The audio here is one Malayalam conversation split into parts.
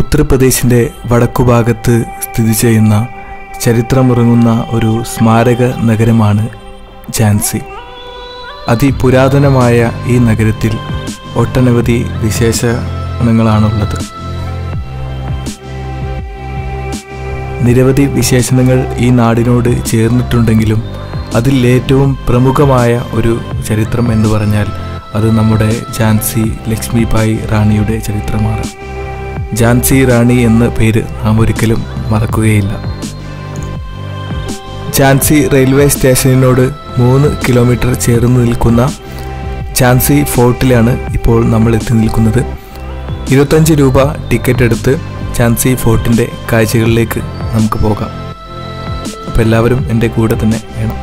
ഉത്തർപ്രദേശിൻ്റെ വടക്കുഭാഗത്ത് സ്ഥിതി ചെയ്യുന്ന ചരിത്രമുറങ്ങുന്ന ഒരു സ്മാരക നഗരമാണ് ഝാൻസി അതിപുരാതനമായ ഈ നഗരത്തിൽ ഒട്ടനവധി വിശേഷണങ്ങളാണുള്ളത് നിരവധി വിശേഷണങ്ങൾ ഈ നാടിനോട് ചേർന്നിട്ടുണ്ടെങ്കിലും അതിൽ ഏറ്റവും പ്രമുഖമായ ഒരു ചരിത്രം എന്ന് പറഞ്ഞാൽ അത് നമ്മുടെ ഝാൻസി ലക്ഷ്മിബായി റാണിയുടെ ചരിത്രമാണ് ഝാൻസി റാണി എന്ന പേര് നാം ഒരിക്കലും മറക്കുകയില്ല ഝാൻസി റെയിൽവേ സ്റ്റേഷനിനോട് മൂന്ന് കിലോമീറ്റർ ചേർന്ന് നിൽക്കുന്ന ഝാൻസി ഫോർട്ടിലാണ് ഇപ്പോൾ നമ്മൾ എത്തി നിൽക്കുന്നത് ഇരുപത്തഞ്ച് രൂപ ടിക്കറ്റ് എടുത്ത് ഝാൻസി ഫോർട്ടിൻ്റെ കാഴ്ചകളിലേക്ക് നമുക്ക് പോകാം അപ്പോൾ എല്ലാവരും എൻ്റെ കൂടെ തന്നെ വേണം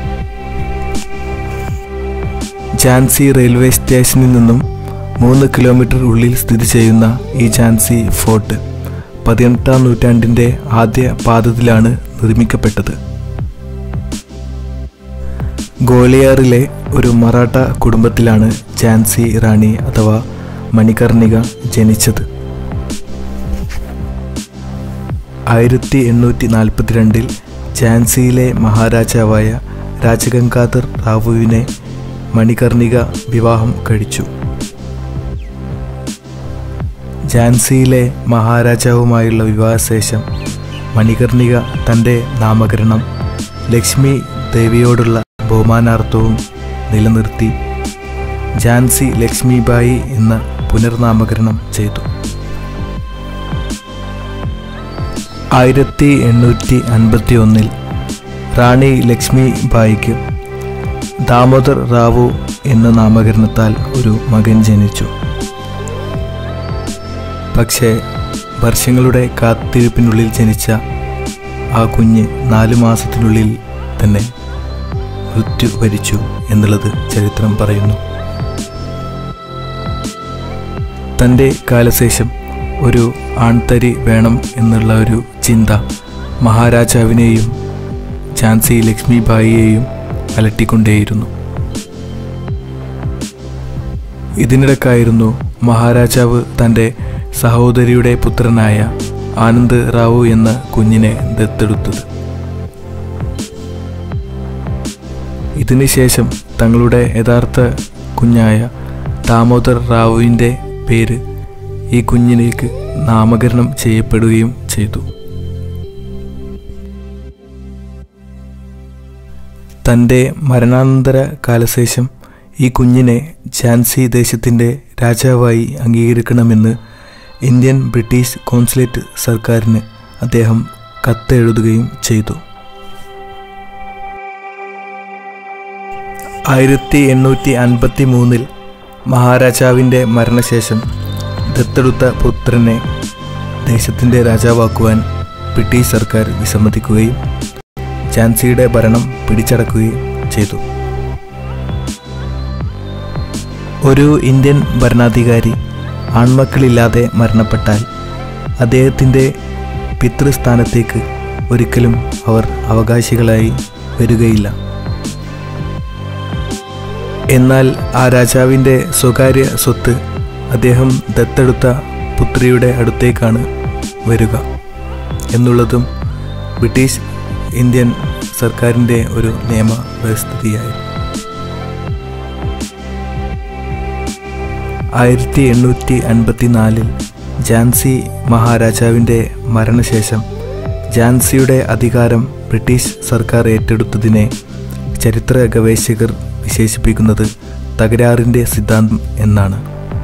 ഝാൻസി റെയിൽവേ സ്റ്റേഷനിൽ നിന്നും മൂന്ന് കിലോമീറ്റർ ഉള്ളിൽ സ്ഥിതി ചെയ്യുന്ന ഈ ഝാൻസി ഫോർട്ട് പതിനെട്ടാം നൂറ്റാണ്ടിൻ്റെ ആദ്യ പാദത്തിലാണ് നിർമ്മിക്കപ്പെട്ടത് ഗോളിയാറിലെ ഒരു മറാഠ കുടുംബത്തിലാണ് ഝാൻസി റാണി അഥവാ മണികർണിക ജനിച്ചത് ആയിരത്തി എണ്ണൂറ്റി നാൽപ്പത്തിരണ്ടിൽ ഝാൻസിയിലെ മഹാരാജാവായ രാജഗംഗാധർ റാവുവിനെ മണികർണിക വിവാഹം കഴിച്ചു ഝാൻസിയിലെ മഹാരാജാവുമായുള്ള വിവാഹശേഷം മണികർണിക തൻ്റെ നാമകരണം ലക്ഷ്മി ദേവിയോടുള്ള ബഹുമാനാർത്ഥവും നിലനിർത്തി ഝാൻസി ലക്ഷ്മിബായി എന്ന പുനർനാമകരണം ചെയ്തു ആയിരത്തി എണ്ണൂറ്റി അൻപത്തി ഒന്നിൽ റാണി ലക്ഷ്മി ബായിക്ക് ദാമോദർ റാവു എന്ന നാമകരണത്താൽ ഒരു മകൻ ജനിച്ചു പക്ഷേ വർഷങ്ങളുടെ കാത്തിരിപ്പിനുള്ളിൽ ജനിച്ച ആ കുഞ്ഞ് നാലു മാസത്തിനുള്ളിൽ തന്നെ മൃത്യു വരിച്ചു എന്നുള്ളത് ചരിത്രം പറയുന്നു തൻ്റെ കാലശേഷം ഒരു ആൺതരി വേണം എന്നുള്ള ഒരു ചിന്ത മഹാരാജാവിനെയും ഝാൻസി ലക്ഷ്മിബായിയെയും അലട്ടിക്കൊണ്ടേയിരുന്നു ഇതിനിടക്കായിരുന്നു മഹാരാജാവ് തൻ്റെ സഹോദരിയുടെ പുത്രനായ ആനന്ദ് റാവു എന്ന കുഞ്ഞിനെ ദത്തെടുത്തത് ഇതിനുശേഷം തങ്ങളുടെ യഥാർത്ഥ കുഞ്ഞായ ദാമോദർ റാവുവിൻ്റെ പേര് ഈ കുഞ്ഞിലേക്ക് നാമകരണം ചെയ്യപ്പെടുകയും ചെയ്തു തൻ്റെ മരണാനന്തര കാലശേഷം ഈ കുഞ്ഞിനെ ഝാൻസി ദേശത്തിൻ്റെ രാജാവായി അംഗീകരിക്കണമെന്ന് ഇന്ത്യൻ ബ്രിട്ടീഷ് കോൺസുലേറ്റ് സർക്കാരിന് അദ്ദേഹം കത്തെഴുതുകയും ചെയ്തു ആയിരത്തി എണ്ണൂറ്റി അൻപത്തി മൂന്നിൽ മഹാരാജാവിൻ്റെ മരണശേഷം ദത്തെടുത്ത പുത്രനെ ദേശത്തിൻ്റെ രാജാവാക്കുവാൻ ബ്രിട്ടീഷ് സർക്കാർ വിസമ്മതിക്കുകയും ഝാൻസിയുടെ ഭരണം പിടിച്ചടക്കുകയും ചെയ്തു ഒരു ഇന്ത്യൻ ഭരണാധികാരി ആൺമക്കളില്ലാതെ മരണപ്പെട്ടാൽ അദ്ദേഹത്തിൻ്റെ പിതൃസ്ഥാനത്തേക്ക് ഒരിക്കലും അവർ അവകാശികളായി വരികയില്ല എന്നാൽ ആ രാജാവിൻ്റെ സ്വകാര്യ സ്വത്ത് അദ്ദേഹം ദത്തെടുത്ത പുത്രിയുടെ അടുത്തേക്കാണ് വരിക എന്നുള്ളതും ബ്രിട്ടീഷ് ഇന്ത്യൻ സർക്കാരിൻ്റെ ഒരു നിയമ വ്യവസ്ഥിതിയായിരുന്നു ആയിരത്തി എണ്ണൂറ്റി അൻപത്തി നാലിൽ ഝാൻസി മഹാരാജാവിൻ്റെ മരണശേഷം ഝാൻസിയുടെ അധികാരം ബ്രിട്ടീഷ് സർക്കാർ ഏറ്റെടുത്തതിനെ ചരിത്ര ഗവേഷകർ വിശേഷിപ്പിക്കുന്നത് തകരാറിൻ്റെ സിദ്ധാന്തം എന്നാണ്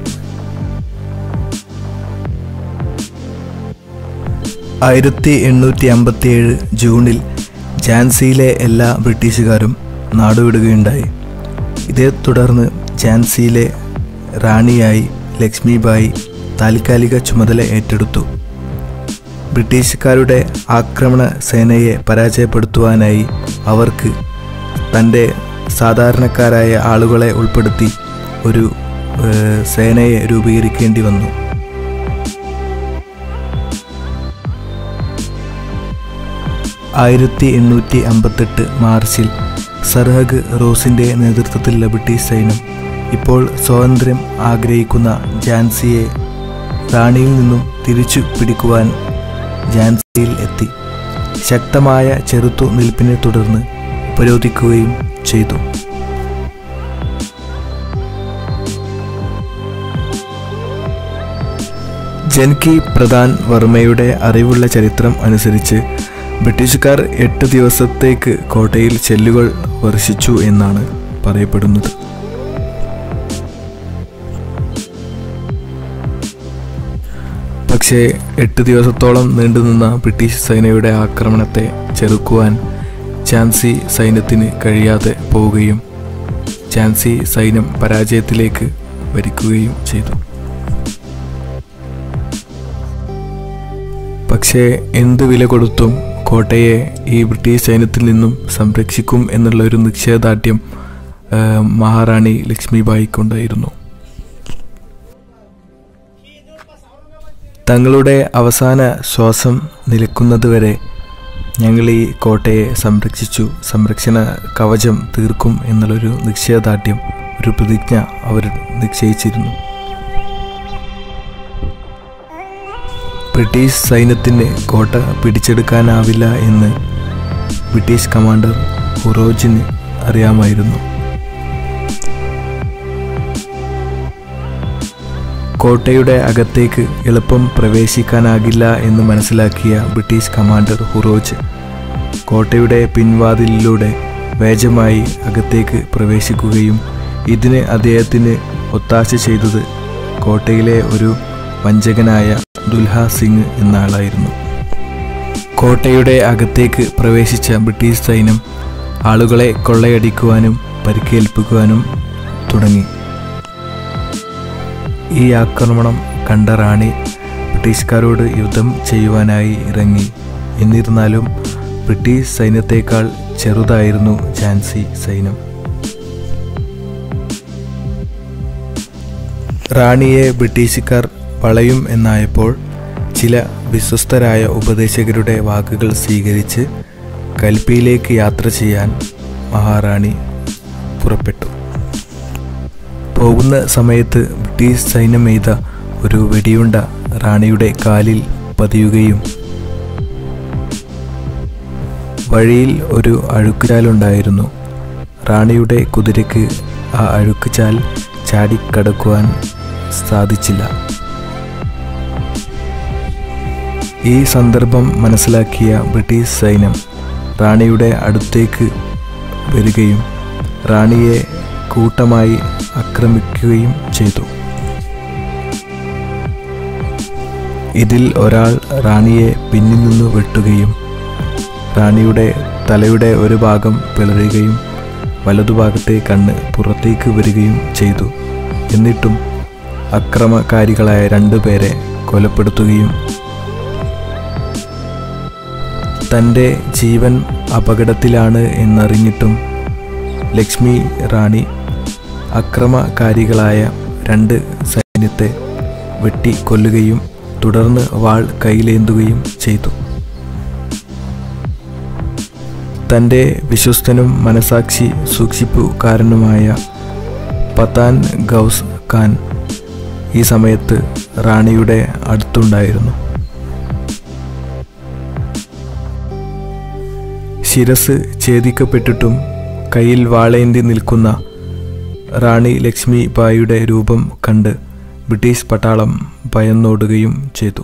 ആയിരത്തി എണ്ണൂറ്റി അമ്പത്തിയേഴ് ജൂണിൽ ഝാൻസിയിലെ എല്ലാ ബ്രിട്ടീഷുകാരും നാടുവിടുകയുണ്ടായി ഇതേ തുടർന്ന് ഝാൻസിയിലെ റാണിയായി ലക്ഷ്മിബായി താൽക്കാലിക ചുമതല ഏറ്റെടുത്തു ബ്രിട്ടീഷുകാരുടെ ആക്രമണ സേനയെ പരാജയപ്പെടുത്തുവാനായി അവർക്ക് തൻ്റെ സാധാരണക്കാരായ ആളുകളെ ഉൾപ്പെടുത്തി ഒരു ഏഹ്, സേനയെ രൂപീകരിക്കേണ്ടി വന്നു ആയിരത്തി എണ്ണൂറ്റി അമ്പത്തെട്ട് മാർച്ചിൽ സർഹഗ് റോസിൻ്റെ നേതൃത്വത്തിലുള്ള ബ്രിട്ടീഷ് സൈന്യം ഇപ്പോൾ സ്വാതന്ത്ര്യം ആഗ്രഹിക്കുന്ന ഝാൻസിയെ റാണിയിൽ നിന്നും തിരിച്ചു പിടിക്കുവാൻ ഝാൻസിയിൽ എത്തി ശക്തമായ ചെറുത്തു നിൽപ്പിനെ തുടർന്ന് ഉപരോധിക്കുകയും ചെയ്തു ജൻകി പ്രധാൻ വർമ്മയുടെ അറിവുള്ള ചരിത്രം അനുസരിച്ച് ബ്രിട്ടീഷുകാർ എട്ട് ദിവസത്തേക്ക് കോട്ടയിൽ ചെല്ലുകൾ വർഷിച്ചു എന്നാണ് പറയപ്പെടുന്നത് പക്ഷേ എട്ട് ദിവസത്തോളം നീണ്ടുനിന്ന ബ്രിട്ടീഷ് സേനയുടെ ആക്രമണത്തെ ചെറുക്കുവാൻ ഝാൻസി സൈന്യത്തിന് കഴിയാതെ പോവുകയും ഝാൻസി സൈന്യം പരാജയത്തിലേക്ക് വരിക്കുകയും ചെയ്തു പക്ഷേ എന്ത് വില കൊടുത്തും കോട്ടയെ ഈ ബ്രിട്ടീഷ് സൈന്യത്തിൽ നിന്നും സംരക്ഷിക്കും എന്നുള്ള ഒരു നിശ്ചയദാർഢ്യം ആ, മഹാറാണി ലക്ഷ്മിബായിക്കുണ്ടായിരുന്നു തങ്ങളുടെ അവസാന ശ്വാസം നിലക്കുന്നതുവരെ ഞങ്ങൾ ഈ കോട്ടയെ സംരക്ഷിച്ചു സംരക്ഷണ കവചം തീർക്കും എന്നുള്ളൊരു നിശ്ചയദാർഢ്യം ഒരു പ്രതിജ്ഞ അവർ നിശ്ചയിച്ചിരുന്നു ബ്രിട്ടീഷ് സൈന്യത്തിന് കോട്ട പിടിച്ചെടുക്കാനാവില്ല എന്ന് ബ്രിട്ടീഷ് കമാൻഡർ ഹുറോജിന് അറിയാമായിരുന്നു കോട്ടയുടെ അകത്തേക്ക് എളുപ്പം പ്രവേശിക്കാനാകില്ല എന്ന് മനസ്സിലാക്കിയ ബ്രിട്ടീഷ് കമാൻഡർ ഹുറോജ് കോട്ടയുടെ പിൻവാതിലിലൂടെ വേഗമായി അകത്തേക്ക് പ്രവേശിക്കുകയും ഇതിന് അദ്ദേഹത്തിന് ഒത്താശ ചെയ്തത് കോട്ടയിലെ ഒരു വഞ്ചകനായ ദുൽഹ സിംഗ് എന്ന ആളായിരുന്നു കോട്ടയുടെ അകത്തേക്ക് പ്രവേശിച്ച ബ്രിട്ടീഷ് സൈന്യം ആളുകളെ കൊള്ളയടിക്കുവാനും പരിക്കേൽപ്പിക്കുവാനും തുടങ്ങി ഈ ആക്രമണം കണ്ട റാണി ബ്രിട്ടീഷുകാരോട് യുദ്ധം ചെയ്യുവാനായി ഇറങ്ങി എന്നിരുന്നാലും ബ്രിട്ടീഷ് സൈന്യത്തേക്കാൾ ചെറുതായിരുന്നു ഝാൻസി സൈന്യം റാണിയെ ബ്രിട്ടീഷുകാർ വളയും എന്നായപ്പോൾ ചില വിശ്വസ്തരായ ഉപദേശകരുടെ വാക്കുകൾ സ്വീകരിച്ച് കൽപ്പിയിലേക്ക് യാത്ര ചെയ്യാൻ മഹാറാണി പുറപ്പെട്ടു പോകുന്ന സമയത്ത് ബ്രിട്ടീഷ് സൈന്യം എയ്ത ഒരു വെടിയുണ്ട റാണിയുടെ കാലിൽ പതിയുകയും വഴിയിൽ ഒരു അഴുക്കുചാലുണ്ടായിരുന്നു റാണിയുടെ കുതിരയ്ക്ക് ആ അഴുക്കുചാൽ ചാടിക്കടക്കുവാൻ സാധിച്ചില്ല ഈ സന്ദർഭം മനസ്സിലാക്കിയ ബ്രിട്ടീഷ് സൈന്യം റാണിയുടെ അടുത്തേക്ക് വരികയും റാണിയെ കൂട്ടമായി ആക്രമിക്കുകയും ചെയ്തു ഇതിൽ ഒരാൾ റാണിയെ പിന്നിൽ നിന്ന് വെട്ടുകയും റാണിയുടെ തലയുടെ ഒരു ഭാഗം പിളരുകയും വലതുഭാഗത്തെ കണ്ണ് പുറത്തേക്ക് വരികയും ചെയ്തു എന്നിട്ടും അക്രമകാരികളായ രണ്ടുപേരെ കൊലപ്പെടുത്തുകയും തൻ്റെ ജീവൻ അപകടത്തിലാണ് എന്നറിഞ്ഞിട്ടും ലക്ഷ്മി റാണി അക്രമകാരികളായ രണ്ട് സൈന്യത്തെ വെട്ടിക്കൊല്ലുകയും തുടർന്ന് വാൾ കയ്യിലേന്തുകയും ചെയ്തു തൻ്റെ വിശ്വസ്തനും മനസാക്ഷി സൂക്ഷിപ്പുകാരനുമായ പത്താൻ ഗൗസ് ഖാൻ ഈ സമയത്ത് റാണിയുടെ അടുത്തുണ്ടായിരുന്നു ശിരസ് ഛേദിക്കപ്പെട്ടിട്ടും കയ്യിൽ വാളേന്തി നിൽക്കുന്ന റാണി ലക്ഷ്മി ബായിയുടെ രൂപം കണ്ട് ബ്രിട്ടീഷ് പട്ടാളം ഭയന്നോടുകയും ചെയ്തു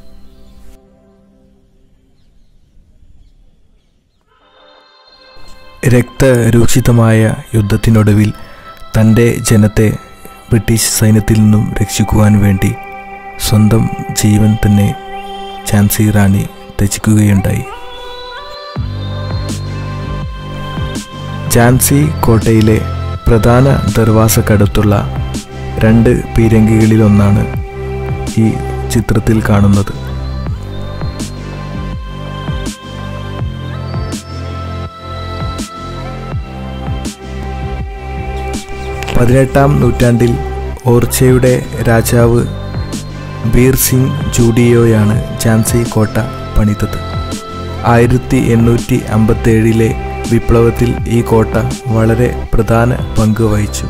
രക്തരൂക്ഷിതമായ യുദ്ധത്തിനൊടുവിൽ തൻ്റെ ജനത്തെ ബ്രിട്ടീഷ് സൈന്യത്തിൽ നിന്നും രക്ഷിക്കുവാൻ വേണ്ടി സ്വന്തം ജീവൻ തന്നെ ഝാൻസി റാണി ത്യജിക്കുകയുണ്ടായി ഝാൻസി കോട്ടയിലെ പ്രധാന ദർവാസക്കടുത്തുള്ള രണ്ട് പീരങ്കികളിലൊന്നാണ് ഈ ചിത്രത്തിൽ കാണുന്നത് പതിനെട്ടാം നൂറ്റാണ്ടിൽ ഓർച്ചയുടെ രാജാവ് ബീർ സിംഗ് ജൂഡിയോയാണ് ഝാൻസി കോട്ട പണിതത് ആയിരത്തി എണ്ണൂറ്റി അമ്പത്തേഴിലെ വിപ്ലവത്തിൽ ഈ കോട്ട വളരെ പ്രധാന പങ്ക് വഹിച്ചു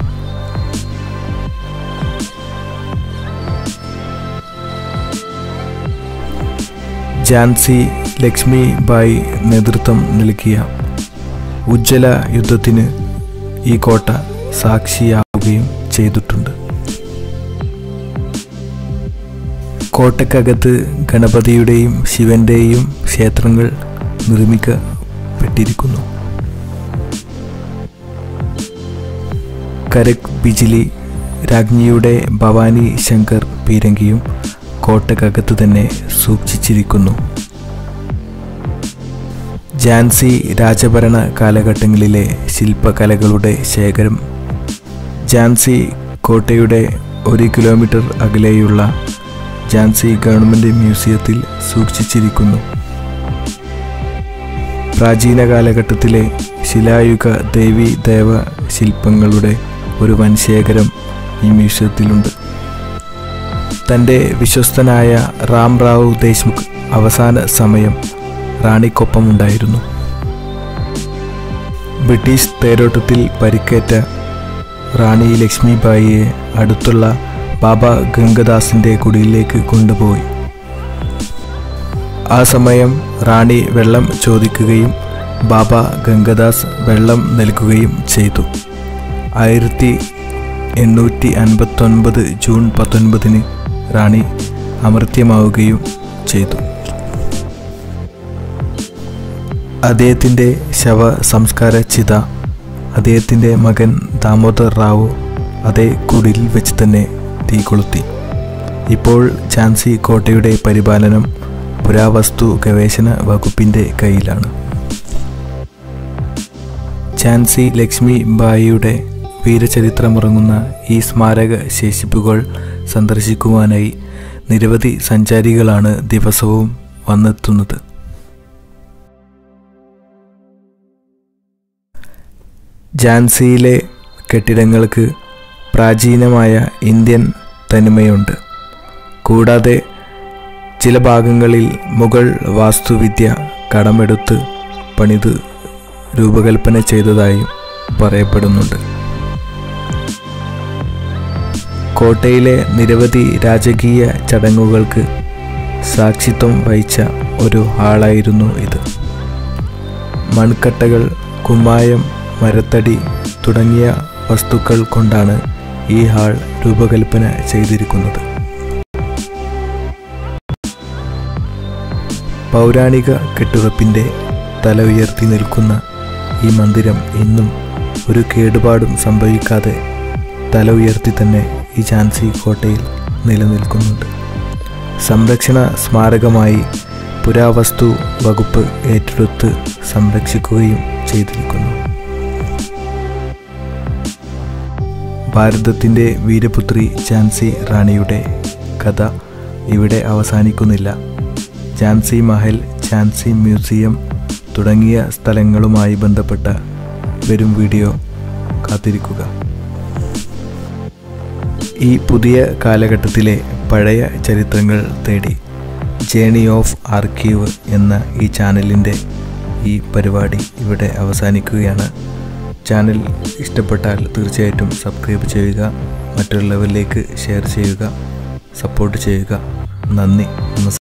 ജാൻസി ലക്ഷ്മി ബായി നേതൃത്വം നൽകിയ ഉജ്ജ്വല യുദ്ധത്തിന് ഈ കോട്ട സാക്ഷിയാവുകയും ചെയ്തിട്ടുണ്ട് കോട്ടക്കകത്ത് ഗണപതിയുടെയും ശിവന്റെയും ക്ഷേത്രങ്ങൾ നിർമ്മിക്കപ്പെട്ടിരിക്കുന്നു കരക് ബിജിലി രാജ്ഞിയുടെ ഭവാനി ശങ്കർ പീരങ്കിയും കോട്ടക്കകത്ത് തന്നെ സൂക്ഷിച്ചിരിക്കുന്നു ജാൻസി രാജഭരണ കാലഘട്ടങ്ങളിലെ ശില്പകലകളുടെ ശേഖരം ജാൻസി കോട്ടയുടെ ഒരു കിലോമീറ്റർ അകലെയുള്ള ജാൻസി ഗവൺമെൻറ് മ്യൂസിയത്തിൽ സൂക്ഷിച്ചിരിക്കുന്നു പ്രാചീന കാലഘട്ടത്തിലെ ശിലായുഗ ദേവി ദേവ ശില്പങ്ങളുടെ ഒരു വൻ ശേഖരം ഈ മ്യൂസിയത്തിലുണ്ട് തൻ്റെ വിശ്വസ്തനായ റാം റാവു ദേശ്മുഖ് അവസാന സമയം റാണിക്കൊപ്പമുണ്ടായിരുന്നു ബ്രിട്ടീഷ് തേരോട്ടത്തിൽ പരിക്കേറ്റ റാണി ലക്ഷ്മിബായിയെ അടുത്തുള്ള ബാബ ഗംഗദാസിൻ്റെ കുടിയിലേക്ക് കൊണ്ടുപോയി ആ സമയം റാണി വെള്ളം ചോദിക്കുകയും ബാബ ഗംഗദാസ് വെള്ളം നൽകുകയും ചെയ്തു ആയിരത്തി എണ്ണൂറ്റി അൻപത്തൊൻപത് ജൂൺ പത്തൊൻപതിന് റാണി അമർത്യമാവുകയും ചെയ്തു അദ്ദേഹത്തിൻ്റെ ശവ സംസ്കാര ചിത അദ്ദേഹത്തിൻ്റെ മകൻ ദാമോദർ റാവു അതേ കുടിലിൽ വെച്ച് തന്നെ തീ കൊളുത്തി ഇപ്പോൾ ഝാൻസി കോട്ടയുടെ പരിപാലനം പുരാവസ്തു ഗവേഷണ വകുപ്പിൻ്റെ കയ്യിലാണ് ഝാൻസി ലക്ഷ്മി ബായിയുടെ വീരചരിത്രമുറങ്ങുന്ന ഈ സ്മാരക ശേഷിപ്പുകൾ സന്ദർശിക്കുവാനായി നിരവധി സഞ്ചാരികളാണ് ദിവസവും വന്നെത്തുന്നത് ഝാൻസിയിലെ കെട്ടിടങ്ങൾക്ക് പ്രാചീനമായ ഇന്ത്യൻ തനിമയുണ്ട് കൂടാതെ ചില ഭാഗങ്ങളിൽ മുഗൾ വാസ്തുവിദ്യ കടമെടുത്ത് പണിത് രൂപകൽപ്പന ചെയ്തതായും പറയപ്പെടുന്നുണ്ട് കോട്ടയിലെ നിരവധി രാജകീയ ചടങ്ങുകൾക്ക് സാക്ഷിത്വം വഹിച്ച ഒരു ഹാളായിരുന്നു ഇത് മൺകട്ടകൾ കുമ്മായം മരത്തടി തുടങ്ങിയ വസ്തുക്കൾ കൊണ്ടാണ് ഈ ഹാൾ രൂപകൽപ്പന ചെയ്തിരിക്കുന്നത് പൗരാണിക കെട്ടുറപ്പിൻ്റെ തല ഉയർത്തി നിൽക്കുന്ന ഈ മന്ദിരം ഇന്നും ഒരു കേടുപാടും സംഭവിക്കാതെ തല ഉയർത്തി തന്നെ ഈ ഝാൻസി കോട്ടയിൽ നിലനിൽക്കുന്നുണ്ട് സംരക്ഷണ സ്മാരകമായി പുരാവസ്തു വകുപ്പ് ഏറ്റെടുത്ത് സംരക്ഷിക്കുകയും ചെയ്തിരിക്കുന്നു ഭാരതത്തിൻ്റെ വീരപുത്രി ഝാൻസി റാണിയുടെ കഥ ഇവിടെ അവസാനിക്കുന്നില്ല ഝാൻസി മഹൽ ഝാൻസി മ്യൂസിയം തുടങ്ങിയ സ്ഥലങ്ങളുമായി ബന്ധപ്പെട്ട വരും വീഡിയോ കാത്തിരിക്കുക ഈ പുതിയ കാലഘട്ടത്തിലെ പഴയ ചരിത്രങ്ങൾ തേടി ജേണി ഓഫ് ആർക്കീവ് എന്ന ഈ ചാനലിൻ്റെ ഈ പരിപാടി ഇവിടെ അവസാനിക്കുകയാണ് ചാനൽ ഇഷ്ടപ്പെട്ടാൽ തീർച്ചയായിട്ടും സബ്സ്ക്രൈബ് ചെയ്യുക മറ്റുള്ളവരിലേക്ക് ഷെയർ ചെയ്യുക സപ്പോർട്ട് ചെയ്യുക നന്ദി നമസ്കാരം